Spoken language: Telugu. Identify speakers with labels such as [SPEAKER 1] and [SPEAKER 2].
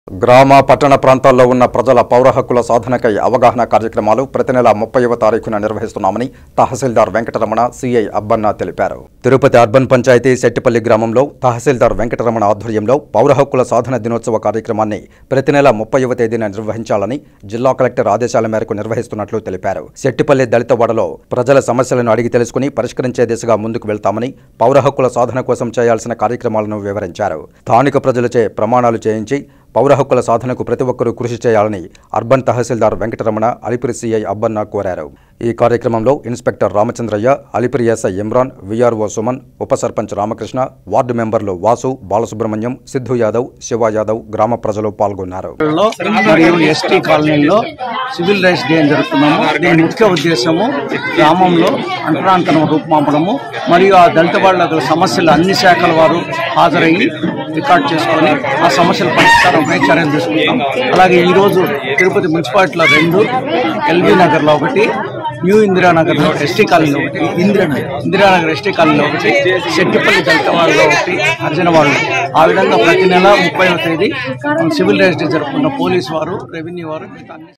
[SPEAKER 1] గ్రామ పట్టణ ప్రాంతాల్లో ఉన్న ప్రజల పౌర హక్కుల సాధనకై అవగాహన కార్యక్రమాలు ప్రతి నెల ముప్పైవ తారీఖున నిర్వహిస్తున్నామని తహసీల్దార్ వెంకటరమణ సిఐ అబ్బన్న తెలిపారు తిరుపతి అర్బన్ పంచాయతీ శెట్టిపల్లి గ్రామంలో తహసీల్దార్ వెంకటరమణ ఆధ్వర్యంలో పౌర హక్కుల సాధన దినోత్సవ కార్యక్రమాన్ని ప్రతి నెల ముప్పైవ తేదీన నిర్వహించాలని జిల్లా కలెక్టర్ ఆదేశాల మేరకు నిర్వహిస్తున్నట్లు తెలిపారు శెట్టిపల్లి దళిత వాడలో ప్రజల సమస్యలను అడిగి తెలుసుకుని పరిష్కరించే దిశగా ముందుకు వెళ్తామని పౌర హక్కుల సాధన కోసం చేయాల్సిన కార్యక్రమాలను వివరించారు స్థానిక ప్రజలచే ప్రమాణాలు చేయించి పౌర హక్కుల సాధనకు ప్రతి ఒక్కరూ కృషి చేయాలని అర్బన్ తహసీల్దార్ వెంకటరమణ అలిపిరి సిఐ అబ్బన్న కోరారు ఈ కార్యక్రమంలో inspector Ramachandraiah Alipiri SI Imran VRO Suman ఉప సర్పంచ్ రామకృష్ణ వార్డు మెంబర్లు వాసు బాలసుబ్రహ్మణ్యం సిద్ధు యాదవ్ శివ యాదవ్ గ్రామ ప్రజలు పాల్గొన్నారు
[SPEAKER 2] లో మరియు ఎస్టీ కాలనీలో సివిల్ రైట్స్ డే అని జరుపుతున్నాము దీని ముఖ్య ఉద్దేశము గ్రామంలో అంటరాంతరం రూపుమాపడము మరియు ఆ దళిత వాళ్ళ గల సమస్యలు అన్ని శాఖల వారు హాజరయ్యి రికార్డ్ చేసుకొని ఆ సమస్యల పరిష్కారంపై చర్యలు తీసుకుంటాం అలాగే ఈరోజు తిరుపతి మున్సిపాలిటీలో రెండు ఎల్బీ నగర్లో ఒకటి న్యూ ఇందిరానగర్లో ఎస్టీ కాలనీలో ఒకటి ఇందిరానగర్ ఇందిరానగర్ ఎస్టీ కాలనీలో ఒకటి శెట్టిపల్లి దళిత వాళ్ళలో ఒకటి అర్జున వాళ్ళు ఆ విధంగా ప్రతి నెల ముప్పైవ తేదీ సివిల్ రైట్స్ డే జరుపుకున్న పోలీసు వారు రెవెన్యూ వారు మిగతా అన్ని